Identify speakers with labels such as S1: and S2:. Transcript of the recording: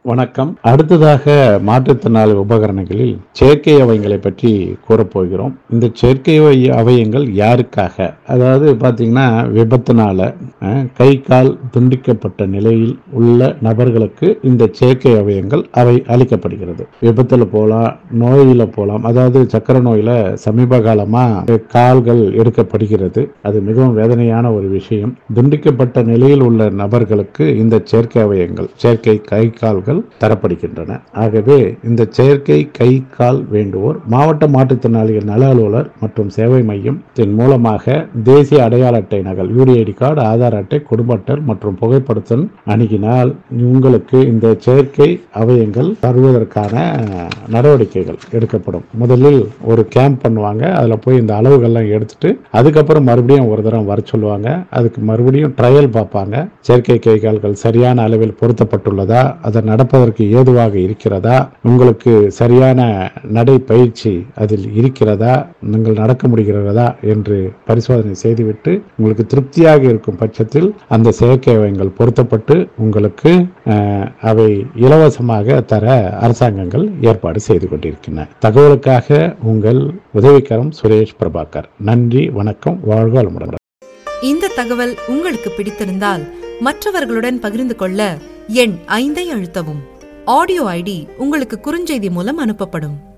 S1: வணக்கம் அடுத்ததாக மாற்றுத்திறனாளி உபகரணங்களில் செயற்கை அவயங்களை பற்றி கூறப்போகிறோம் இந்த செயற்கை அவய- அவயங்கள் யாருக்காக அதாவது பார்த்தீங்கன்னா விபத்துனால அஹ், கை கால் துண்டிக்கப்பட்ட நிலையில் உள்ள நபர்களுக்கு இந்த செயற்கை அவயங்கள் அவை அளிக்கப்படுகிறது விபத்துல போகலாம் நோயில போகலாம் அதாவது சக்கர நோயில சமீப காலமா கால்கள் எடுக்கப்படுகிறது அது மிகவும் வேதனையான ஒரு விஷயம் துண்டிக்கப்பட்ட நிலையில் உள்ள நபர்களுக்கு இந்த செயற்கை அவயங்கள் செயற்கை கை கால்கள் தரப்படுகின்றன ஆகவே இந்த செயற்கை கை கால் வேண்டுவோர் மாவட்ட மாற்றுத்திறனாளிகள் நல அலுவலர் மற்றும் சேவை மையம் இதன் மூலமாக தேசிய அடையாள அட்டை நகல் யூடிஐடி கார்டு ஆதார் அட்டை குடும்ப அட்டை மற்றும் புகைப்படத்துடன் அணுகினால் உங்களுக்கு இந்த செயற்கை அவயங்கள் தருவதற்கான நடவடிக்கைகள் எடுக்கப்படும் முதலில் ஒரு கேம்ப் பண்ணுவாங்க அதில் போய் இந்த அளவுகள்லாம் எடுத்துட்டு அதுக்கப்புறம் மறுபடியும் ஒரு தடவை வர சொல்லுவாங்க அதுக்கு மறுபடியும் ட்ரையல் பார்ப்பாங்க செயற்கை கை கால்கள் சரியான அளவில் பொருத்தப்பட்டுள்ளதா அதை நடப்பதற்கு ஏதுவாக இருக்கிறதா உங்களுக்கு சரியான நடை பயிற்சி அதில் இருக்கிறதா நீங்கள் நடக்க முடிகிறதா என்று பரிசோதனை செய்துவிட்டு உங்களுக்கு திருப்தியாக இருக்கும் பட்சத்தில் அந்த செயற்கை அவயங்கள் பொருத்தப்பட்டு உங்களுக்கு அஹ், அவை இலவசமாக தர அரசாங்கங்கள் ஏற்பாடு செய்து கொண்டிருக்கின்றன தகவலுக்காக உங்கள் உதவிக்கரம் சுரேஷ் பிரபாகர் நன்றி வணக்கம் வாழ்க வளமுடன்
S2: இந்த தகவல் உங்களுக்கு பிடித்திருந்தால் மற்றவர்களுடன் பகிர்ந்து கொள்ள எண் ஐந்தை அழுத்தவும் ஆடியோ ஐடி உங்களுக்கு குறுஞ்செய்தி மூலம் அனுப்பப்படும்